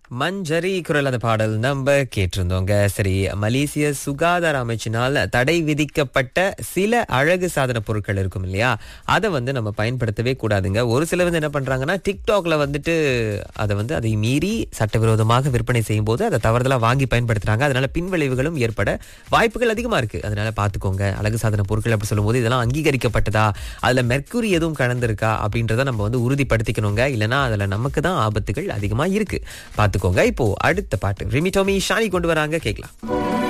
மஞ்சரி குரல் அந்த பாடல் நம்ம கேட்டிருந்தோங்க சரி மலேசிய சுகாதார அமைச்சினால் தடை விதிக்கப்பட்ட சில அழகு சாதன பொருட்கள் இருக்கும் இல்லையா அதை வந்து நம்ம பயன்படுத்தவே கூடாதுங்க ஒரு சிலர் வந்து என்ன பண்றாங்கன்னா டிக்டாக்ல வந்துட்டு அதை வந்து அதை மீறி சட்டவிரோதமாக விற்பனை செய்யும் போது அதை தவறுதலா வாங்கி பயன்படுத்துறாங்க அதனால பின்விளைவுகளும் ஏற்பட வாய்ப்புகள் அதிகமா இருக்கு அதனால பாத்துக்கோங்க அழகு சாதன பொருட்கள் அப்படி சொல்லும்போது இதெல்லாம் அங்கீகரிக்கப்பட்டதா அதுல மெர்க்குரி எதுவும் கலந்திருக்கா அப்படின்றத நம்ம வந்து உறுதிப்படுத்திக்கணுங்க இல்லைன்னா அதுல நமக்கு தான் ஆபத்துகள் அதிகமா இருக்கு பாத்துக்கோங்க இப்போ அடுத்த பாட்டு ரிமிட்டோமி ஷானி கொண்டு வராங்க கேட்கலாம்